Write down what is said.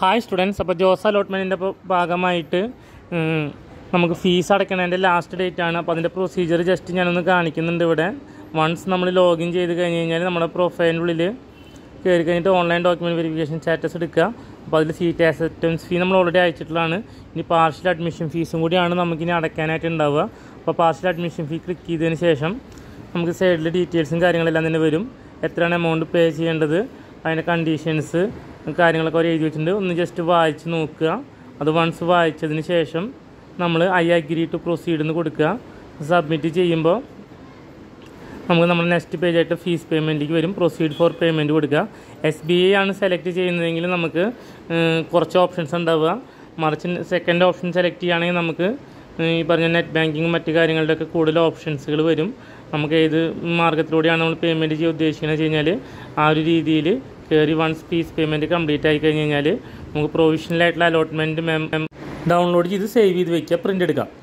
hi students അപ്പോൾ ജോസ് അലോട്ട്മെൻറ്റിൻ്റെ ഭാഗമായിട്ട് ഉം, നമുക്ക് ഫീസ് അടയ്ക്കണതിൻ്റെ ലാസ്റ്റ് ഡേറ്റ് ആണ് അപ്പോൾ അതിൻ്റെ പ്രൊസീജിയർ ജസ്റ്റ് ഞാനൊന്ന് കാണിക്കുന്നുണ്ട് ഇവിടെ വൺസ് നമ്മൾ ലോഗിൻ ചെയ്ത് കഴിഞ്ഞ് കഴിഞ്ഞാൽ നമ്മുടെ പ്രൊഫൈലിൻ്റെ ഉള്ളിൽ കയറി കഴിഞ്ഞിട്ട് ഓൺലൈൻ ഡോക്യുമെൻറ്റ് വെരിഫിക്കേഷൻ സ്റ്റാറ്റസ് എടുക്കുക അപ്പോൾ അതിൽ സീറ്റ് ആക്സെപ്റ്റൻസ് ഫീ നമ്മൾ ഓൾറെഡി അയച്ചിട്ടുള്ളതാണ് ഇനി പാർഷ്യൽ അഡ്മിഷൻ ഫീസും കൂടിയാണ് നമുക്കിനി അടയ്ക്കാനായിട്ട് ഉണ്ടാവുക അപ്പോൾ പാർഷ്യൽ അഡ്മിഷൻ ഫീ ക്ലിക്ക് ചെയ്തതിന് ശേഷം നമുക്ക് സൈഡിൽ ഡീറ്റെയിൽസും കാര്യങ്ങളെല്ലാം തന്നെ വരും എത്രയാണ് എമൗണ്ട് പേ ചെയ്യേണ്ടത് അതിൻ്റെ കണ്ടീഷൻസ് കാര്യങ്ങളൊക്കെ അവർ എഴുതി വെച്ചിട്ടുണ്ട് ഒന്ന് ജസ്റ്റ് വായിച്ച് നോക്കുക അത് വൺസ് വായിച്ചതിന് ശേഷം നമ്മൾ ഐ അഗ്രി ടു പ്രൊസീഡ് എന്ന് കൊടുക്കുക സബ്മിറ്റ് ചെയ്യുമ്പോൾ നമുക്ക് നമ്മൾ നെക്സ്റ്റ് പേജ് ആയിട്ട് ഫീസ് പേയ്മെൻറ്റിലേക്ക് വരും പ്രൊസീഡ് ഫോർ പേയ്മെൻറ്റ് കൊടുക്കുക എസ് ബി ഐ ആണ് സെലക്ട് ചെയ്യുന്നതെങ്കിൽ നമുക്ക് ഏഹ്, കുറച്ച് ഓപ്ഷൻസ് ഉണ്ടാവുക മറിച്ച് സെക്കൻഡ് ഓപ്ഷൻ സെലക്ട് ചെയ്യുകയാണെങ്കിൽ നമുക്ക് ഏഹ്, ഈ പറഞ്ഞ നെറ്റ് ബാങ്കിങ്ങും മറ്റു കാര്യങ്ങളുടെയൊക്കെ കൂടുതൽ ഓപ്ഷൻസുകൾ വരും നമുക്ക് ഏത് മാർഗത്തിലൂടെയാണ് നമ്മൾ പേയ്മെൻറ്റ് ചെയ്യാൻ ഉദ്ദേശിക്കുന്നത് വെച്ച് കഴിഞ്ഞാൽ ആ ഒരു രീതിയിൽ കയറി വൺസ് ഫീസ് പേയ്മെൻറ്റ് കംപ്ലീറ്റ് ആയി കഴിഞ്ഞ് കഴിഞ്ഞാൽ നമുക്ക് പ്രൊവിഷണലായിട്ടുള്ള അലോട്ട്മെൻറ്റ് ഡൗൺലോഡ് ചെയ്ത് സേവ് ചെയ്ത് വെക്കുക പ്രിൻ്റ് എടുക്കാം